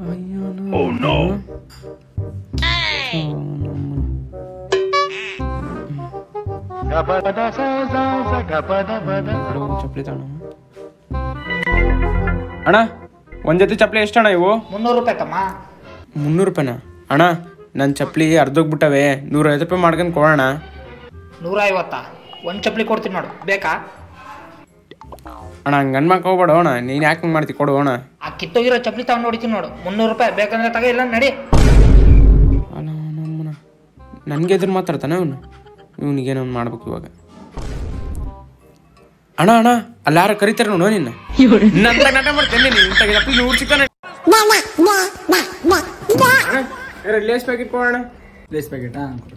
ಚಪ್ಪಲಿ ತಗೋಣ ಅಣ್ಣ ಒಂದು ಜೊತೆ ಚಪ್ಪಲಿ ಎಷ್ಟಣ್ಣ ಇವು ಮುನ್ನೂರು ರೂಪಾಯಿ ತಮ್ಮ ಮುನ್ನೂರು ರೂಪಾಯಿನ ಅಣ್ಣ ನನ್ನ ಚಪ್ಪಲಿ ಅರ್ಧೋಗ್ಬಿಟ್ಟವೆ ನೂರೈವತ್ತು ರೂಪಾಯಿ ಮಾಡ್ಕೊಂಡು ಕೊಡೋಣ ನೂರ ಐವತ್ತಾ ಒಂದು ಚಪ್ಪಲಿ ಕೊಡ್ತೀನಿ ನೋಡು ಬೇಕಾ ಅಣ್ಣ ಹಂಗೆ ಅನ್ಮಕ್ ಹೋಗ್ಬೇಡ ಅಣ್ಣ ನೀನು ಯಾಕೆ ಹಂಗೆ ಮಾಡ್ತಿ ಕೊಡು ಅಣ್ಣ ಆ ಕಿತ್ತೋಗಿರೋ ಚಪ್ಪಲಿ ತಗೊಂಡು ಹೊಡಿತೀನಿ ನೋಡು ಮುನ್ನೂರು ರೂಪಾಯಿ ಬೇಕಂದ್ರೆ ತಗೋ ಇಲ್ಲ ನಡಿ ಅಲ್ಲ ನಮ್ಮನ ನನಗೆ ಎದುರು ಮಾತಾಡ್ತಾನೆ ಅವನು ಇವನಿಗೇನೋ ಒಂದು ಮಾಡ್ಬೇಕು ಇವಾಗ ಅಣ್ಣ ಅಣ್ಣ ಅಲ್ಲಿ ಯಾರು ಕರಿತಾರೆ ನೋಡು ನಿನ್ನ ನಂತ ನಟ ಮಾಡ್ತೇನೆ ನೀನು ಇಂಥ ಚಪ್ಪಲಿ ನೂರು ಚಿಕ್ಕನ ಲೇಸ್ ಪ್ಯಾಕೆಟ್ ಕೊಡೋಣ ಲೇಸ್ ಪ್ಯಾಕೆಟ್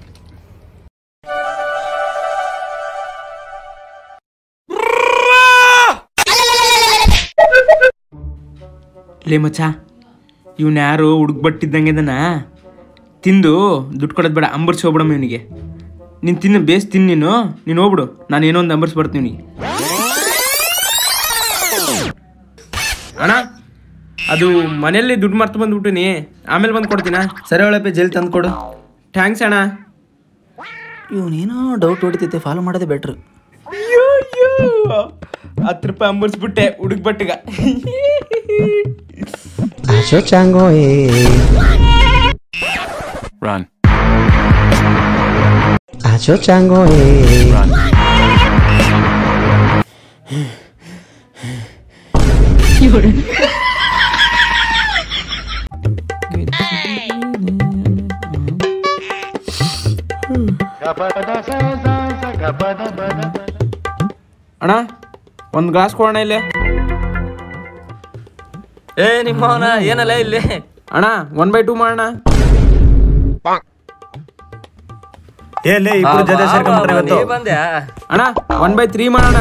ಲೇ ಮಚ್ಚ ಇವನು ಯಾರು ಹುಡುಕ್ಬಟ್ಟಿದ್ದಂಗೆ ಇದನ್ನ ತಿಂದು ದುಡ್ಡು ಕೊಡೋದು ಬೇಡ ಅಂಬರ್ಸಿ ಹೋಗ್ಬಿಡಮ್ಮ ಇವನಿಗೆ ನೀನು ತಿನ್ನು ಬೇಸ್ ತಿನ್ನು ನೀನು ನೀನು ಹೋಗ್ಬಿಡು ನಾನು ಏನೋ ಒಂದು ಅಂಬರ್ಸಿ ಬರ್ತೀನಿ ಇವನಿಗೆ ಅಣ್ಣ ಅದು ಮನೆಯಲ್ಲಿ ದುಡ್ಡು ಮರ್ತು ಬಂದ್ಬಿಟ್ಟಿನಿ ಆಮೇಲೆ ಬಂದು ಕೊಡ್ತೀನ ಸರಿ ಒಳಪೆ ಜಲ್ದಿ ತಂದು ಕೊಡು ಥ್ಯಾಂಕ್ಸ್ ಅಣ್ಣ ಇವನೇನೋ ಡೌಟ್ ಹೊಡಿತೈತೆ ಫಾಲೋ ಮಾಡೋದೇ ಬೆಟ್ರು ಅಯ್ಯೋ ಅಯ್ಯೋ ಹತ್ತು ರೂಪಾಯಿ ಅಂಬರ್ಸ್ಬಿಟ್ಟೆ ಹುಡುಕ್ ಬಟ್ಟಿಗ Acho chango eh. Run. Acho chango eh. Run. ಅಣ್ಣ ಒಂದು ಗ್ಲಾಸ್ ಕೊಡೋಣ ಇಲ್ಲಿ ಏ ನಿಮ್ಮವನ ಏನಲ್ಲ ಇಲ್ಲಿ ಅಣ್ಣ ಒನ್ ಬೈ ಟೂ ಮಾಡೋಣ ಏಲೇ ಇಬ್ರು ಜೊತೆ ಸೇರ್ಕೊಂಡ್ಬಿಟ್ರೆ ಇವತ್ತು ನೀ ಬಂದ್ಯಾ ಅಣ್ಣ ಒನ್ ಬೈ ತ್ರೀ ಮಾಡೋಣ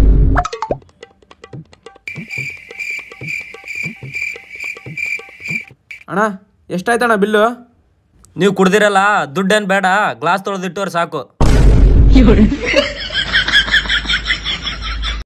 ಅಣ್ಣ ಎಷ್ಟಾಯ್ತಣ್ಣ ಬಿಲ್ಲು ನೀವು ಕುಡ್ದಿರಲ್ಲ ದುಡ್ಡೇನ್ ಬೇಡ ಗ್ಲಾಸ್ ತೊಳೆದಿಟ್ಟವ್ರು ಸಾಕು